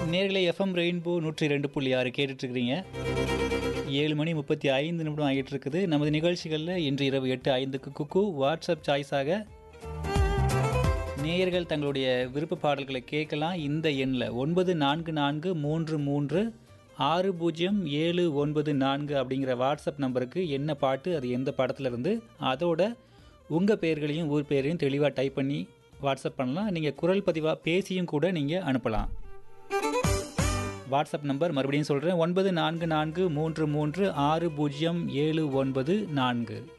நேர்களை FM rainbow நூற்றி ரெண்டு புள்ளி ஆறு கேட்டுட்ருக்கிறீங்க ஏழு மணி முப்பத்தி ஐந்து நிமிடம் ஆகிட்டு இருக்குது நமது நிகழ்ச்சிகளில் இன்று இரவு எட்டு ஐந்துக்கு குக்கு வாட்ஸ்அப் சாய்ஸாக நேயர்கள் தங்களுடைய விருப்ப பாடல்களை கேட்கலாம் இந்த எண்ணில் ஒன்பது நான்கு நான்கு மூன்று மூன்று ஆறு பூஜ்ஜியம் ஏழு ஒன்பது நான்கு அப்படிங்கிற வாட்ஸ்அப் நம்பருக்கு என்ன பாட்டு அது எந்த படத்துல இருந்து அதோட உங்கள் பெயர்களையும் ஊர் பெயரையும் தெளிவாக டைப் பண்ணி வாட்ஸ்அப் பண்ணலாம் நீங்கள் குரல் பதிவாக பேசியும் கூட நீங்கள் அனுப்பலாம் வாட்ஸ்அப் நம்பர் மறுபடியும் சொல்கிறேன் ஒன்பது நான்கு நான்கு மூன்று மூன்று ஆறு பூஜ்ஜியம் ஏழு ஒன்பது நான்கு